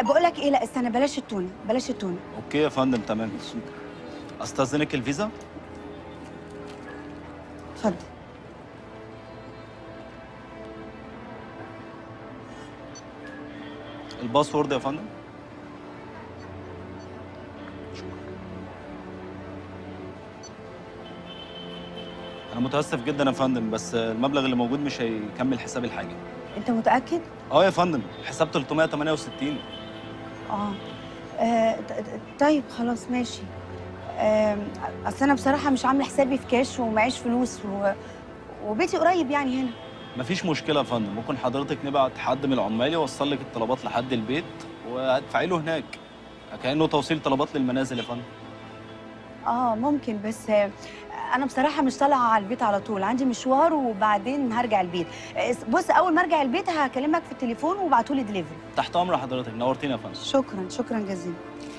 بقول لك ايه لا استنى بلاش التونه بلاش التونه اوكي يا فندم تمام استاذنك الفيزا اتفضل الباسورد يا فندم انا متاسف جدا يا فندم بس المبلغ اللي موجود مش هيكمل حساب الحاجه انت متاكد اه يا فندم حساب 368 اه, آه ط- ط- طيب خلاص ماشي آه اصل انا بصراحه مش عامله حسابي في كاش ومعيش فلوس و... وبيتي قريب يعني هنا مفيش مشكله يا فندم ممكن حضرتك نبعت حد من العمال يوصل لك الطلبات لحد البيت وهتدفعي له هناك كانه توصيل طلبات للمنازل يا فندم اه ممكن بس آه انا بصراحه مش طالعه على البيت على طول عندي مشوار وبعدين هرجع البيت آه، بص اول ما ارجع البيت هكلمك في التليفون وابعتولي دليفري تحت امر حضرتك نورتينا يا فندم شكرا شكرا جزيلا